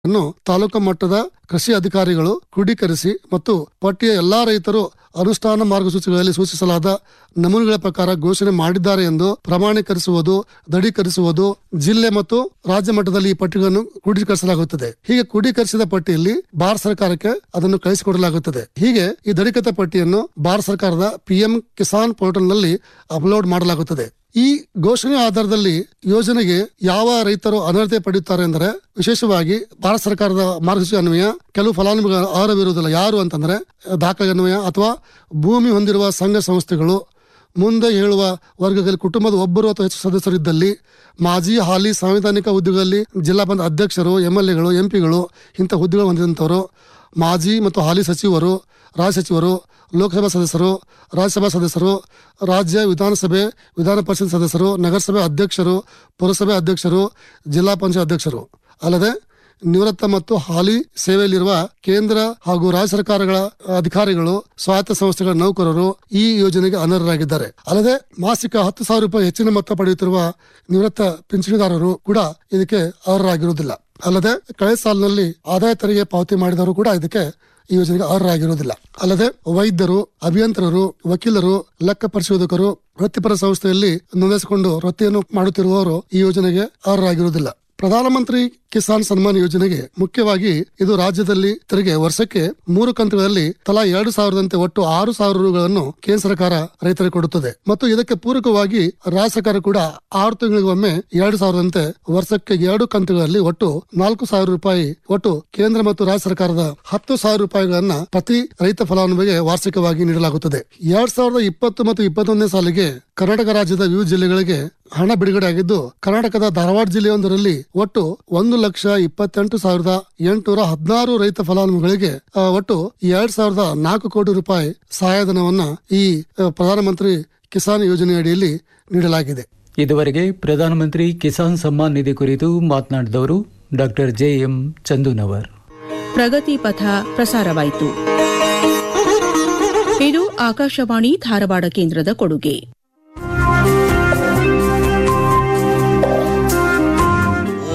ಅನ್ನು ತಾಲೂಕು ಮಟ್ಟದ ಕೃಷಿ ಅಧಿಕಾರಿಗಳು ಕ್ರೋಢೀಕರಿಸಿ ಮತ್ತು ಪಟ್ಟಿಯ ಎಲ್ಲಾ ರೈತರು ಅನುಷ್ಠಾನ ಮಾರ್ಗಸೂಚಿಗಳಲ್ಲಿ ಸೂಚಿಸಲಾದ ನಮೂನೆಗಳ ಪ್ರಕಾರ ಘೋಷಣೆ ಮಾಡಿದ್ದಾರೆ ಎಂದು ಪ್ರಮಾಣೀಕರಿಸುವುದು ದೃಢೀಕರಿಸುವುದು ಜಿಲ್ಲೆ ಮತ್ತು ರಾಜ್ಯ ಮಟ್ಟದಲ್ಲಿ ಈ ಪಟ್ಟಿಗಳನ್ನು ಕ್ರೋಢೀಕರಿಸಲಾಗುತ್ತದೆ ಹೀಗೆ ಕ್ರೋಢೀಕರಿಸಿದ ಪಟ್ಟಿಯಲ್ಲಿ ಭಾರತ ಸರ್ಕಾರಕ್ಕೆ ಅದನ್ನು ಕಳಿಸಿಕೊಡಲಾಗುತ್ತದೆ ಹೀಗೆ ಈ ದೃಢೀಕೃತ ಪಟ್ಟಿಯನ್ನು ಭಾರತ ಸರ್ಕಾರದ ಪಿಎಂ ಕಿಸಾನ್ ಪೋರ್ಟಲ್ ನಲ್ಲಿ ಅಪ್ಲೋಡ್ ಮಾಡಲಾಗುತ್ತದೆ ಈ ಘೋಷಣೆ ಆಧಾರದಲ್ಲಿ ಯೋಜನೆಗೆ ಯಾವ ರೈತರು ಅನರ್ಹತೆ ಪಡೆಯುತ್ತಾರೆ ಎಂದರೆ ವಿಶೇಷವಾಗಿ ಭಾರತ ಸರ್ಕಾರದ ಮಾರ್ಗಸೂಚಿ ಅನ್ವಯ ಕೆಲವು ಫಲಾನುಭವಿಗಳು ಅರ್ಹವಿರುವುದಿಲ್ಲ ಯಾರು ಅಂತಂದ್ರೆ ದಾಖಲೆ ಅನ್ವಯ ಅಥವಾ ಭೂಮಿ ಹೊಂದಿರುವ ಸಂಘ ಸಂಸ್ಥೆಗಳು ಮುಂದೆ ಹೇಳುವ ವರ್ಗದಲ್ಲಿ ಕುಟುಂಬದ ಒಬ್ಬರು ಅಥವಾ ಹೆಚ್ಚು ಸದಸ್ಯರಿದ್ದಲ್ಲಿ ಮಾಜಿ ಹಾಲಿ ಸಾಂವಿಧಾನಿಕ ಹುದ್ದೆಗಳಲ್ಲಿ ಜಿಲ್ಲಾ ಪಂಚಾಯತ್ ಅಧ್ಯಕ್ಷರು ಎಂ ಎಲ್ ಎಗಳು ಎಂಪಿಗಳು ಇಂಥ ಹುದ್ದೆಗಳು ಹೊಂದಿದಂಥವರು ಮಾಜಿ ಮತ್ತು ಹಾಲಿ ಸಚಿವರು ರಾಜ್ಯ ಸಚಿವರು ಲೋಕಸಭಾ ಸದಸ್ಯರು ರಾಜ್ಯಸಭಾ ಸದಸ್ಯರು ರಾಜ್ಯ ವಿಧಾನಸಭೆ ವಿಧಾನ ಪರಿಷತ್ ಸದಸ್ಯರು ನಗರಸಭೆ ಅಧ್ಯಕ್ಷರು ಪುರಸಭೆ ಅಧ್ಯಕ್ಷರು ಜಿಲ್ಲಾ ಪಂಚಾಯತ್ ಅಧ್ಯಕ್ಷರು ಅಲ್ಲದೆ ನಿವೃತ್ತ ಮತ್ತು ಹಾಲಿ ಸೇವೆಯಲ್ಲಿರುವ ಕೇಂದ್ರ ಹಾಗೂ ರಾಜ್ಯ ಸರ್ಕಾರಗಳ ಅಧಿಕಾರಿಗಳು ಸ್ವಾಯತ್ತ ಸಂಸ್ಥೆಗಳ ನೌಕರರು ಈ ಯೋಜನೆಗೆ ಅನರ್ಹರಾಗಿದ್ದಾರೆ ಅಲ್ಲದೆ ಮಾಸಿಕ ಹತ್ತು ಸಾವಿರ ರೂಪಾಯಿ ಹೆಚ್ಚಿನ ಮೊತ್ತ ಪಡೆಯುತ್ತಿರುವ ನಿವೃತ್ತ ಪಿಂಚಣಿದಾರರು ಕೂಡ ಇದಕ್ಕೆ ಅರ್ಹರಾಗಿರುವುದಿಲ್ಲ ಅಲ್ಲದೆ ಕಳೆದ ಸಾಲಿನಲ್ಲಿ ಆದಾಯ ತೆರಿಗೆ ಪಾವತಿ ಮಾಡಿದವರು ಕೂಡ ಇದಕ್ಕೆ ಈ ಯೋಜನೆಗೆ ಅರ್ಹರಾಗಿರುವುದಿಲ್ಲ ಅಲ್ಲದೆ ವೈದ್ಯರು ಅಭಿಯಂತರರು ವಕೀಲರು ಲೆಕ್ಕ ಪರಿಶೋಧಕರು ವೃತ್ತಿಪರ ಸಂಸ್ಥೆಯಲ್ಲಿ ನೋಂದಾಯಿಸಿಕೊಂಡು ವೃತ್ತಿಯನ್ನು ಮಾಡುತ್ತಿರುವವರು ಈ ಯೋಜನೆಗೆ ಅರ್ಹರಾಗಿರುವುದಿಲ್ಲ ಪ್ರಧಾನಮಂತ್ರಿ ಕಿಸಾನ್ ಸನ್ಮಾನ್ ಯೋಜನೆಗೆ ಮುಖ್ಯವಾಗಿ ಇದು ರಾಜ್ಯದಲ್ಲಿ ತೆರಿಗೆ ವರ್ಷಕ್ಕೆ ಮೂರು ಕಂತುಗಳಲ್ಲಿ ತಲಾ ಎರಡು ಸಾವಿರದಂತೆ ಒಟ್ಟು ಆರು ಸಾವಿರ ರೂಗಳನ್ನು ಕೇಂದ್ರ ಸರ್ಕಾರ ರೈತರಿಗೆ ಕೊಡುತ್ತದೆ ಮತ್ತು ಇದಕ್ಕೆ ಪೂರಕವಾಗಿ ರಾಜ್ಯ ಸರ್ಕಾರ ಕೂಡ ಆರು ತಿಂಗಳಿಗೊಮ್ಮೆ ಎರಡು ಸಾವಿರದಂತೆ ವರ್ಷಕ್ಕೆ ಎರಡು ಕಂತುಗಳಲ್ಲಿ ಒಟ್ಟು ನಾಲ್ಕು ಸಾವಿರ ರೂಪಾಯಿ ಒಟ್ಟು ಕೇಂದ್ರ ಮತ್ತು ರಾಜ್ಯ ಸರ್ಕಾರದ ಹತ್ತು ಸಾವಿರ ರೂಪಾಯಿಗಳನ್ನ ಪ್ರತಿ ರೈತ ಫಲಾನುಭವಿಗೆ ವಾರ್ಷಿಕವಾಗಿ ನೀಡಲಾಗುತ್ತದೆ ಎರಡ್ ಸಾವಿರದ ಇಪ್ಪತ್ತು ಮತ್ತು ಇಪ್ಪತ್ತೊಂದನೇ ಸಾಲಿಗೆ ಕರ್ನಾಟಕ ರಾಜ್ಯದ ವಿವಿಧ ಜಿಲ್ಲೆಗಳಿಗೆ ಹಣ ಬಿಡುಗಡೆ ಆಗಿದ್ದು ಕರ್ನಾಟಕದ ಧಾರವಾಡ ಜಿಲ್ಲೆಯೊಂದರಲ್ಲಿ ಒಟ್ಟು ಒಂದು ಲಕ್ಷ ಇಪ್ಪತ್ತೆಂಟು ಸಾವಿರದ ಎಂಟುನೂರ ಹದಿನಾರು ರೈತ ಫಲಾನುಭವಿಗಳಿಗೆ ಆ, ಒಟ್ಟು ಎರಡ್ ಸಾವಿರದ ನಾಲ್ಕು ಕೋಟಿ ರೂಪಾಯಿ ಸಹಾಯಧನವನ್ನ ಈ ಆ, ಪ್ರಧಾನಮಂತ್ರಿ ಕಿಸಾನ್ ಯೋಜನೆ ಅಡಿಯಲ್ಲಿ ನೀಡಲಾಗಿದೆ ಇದುವರೆಗೆ ಪ್ರಧಾನಮಂತ್ರಿ ಕಿಸಾನ್ ಸಮ್ಮಾನ್ ನಿಧಿ ಕುರಿತು ಮಾತನಾಡಿದವರು ಡಾಕ್ಟರ್ ಜೆ ಎಂ ಚಂದುನವರ್ ಪ್ರಗತಿ ಪಥ ಪ್ರಸಾರವಾಯಿತು ಇದು ಆಕಾಶವಾಣಿ ಧಾರವಾಡ ಕೇಂದ್ರದ ಕೊಡುಗೆ